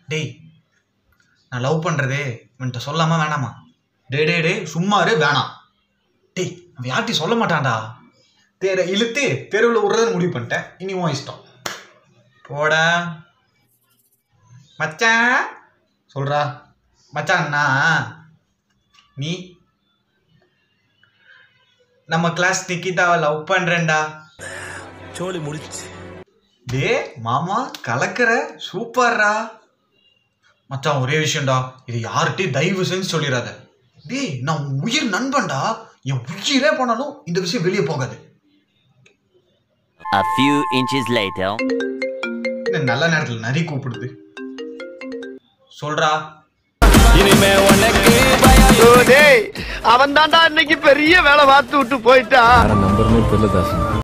டேய் நான் லவ் பண்ணுறதே இவன்கிட்ட சொல்லாமா வேணாமா டே டே டே சும்மா இரு வேணாம் டேய் அவன் யார்ட்டையும் சொல்ல மாட்டான்டா தேரை இழுத்து தெருவில் விட்றதுன்னு முடிவு பண்ணிட்டேன் இனி உன் இஷ்டம் போடா மச்சான் சொல்றா மச்சான்னா நீ நம்ம கிளாஸ் நிக்கிதாவை லவ் பண்றேன்டா சோலி முடிச்சு டே மாமா கலக்கிற சூப்பர்ரா மச்சான் ஒரே விஷயம்டா இது யார்கிட்டயும் தயவு செஞ்சு சொல்லிடாத டேய் நான் உன் உயிர் நண்பன்டா என் உயிரே போனாலும் இந்த விஷயம் வெளியே போகாது A few inches later. இந்த நல்ல நேரத்தில் நரி கூப்பிடுது சொல்றா இனிமே உனக்கு டேய் அவன் தான்டா இன்னைக்கு பெரிய வேலை பார்த்து விட்டு போயிட்டான் நம்பர்னே தெரியல தாசன்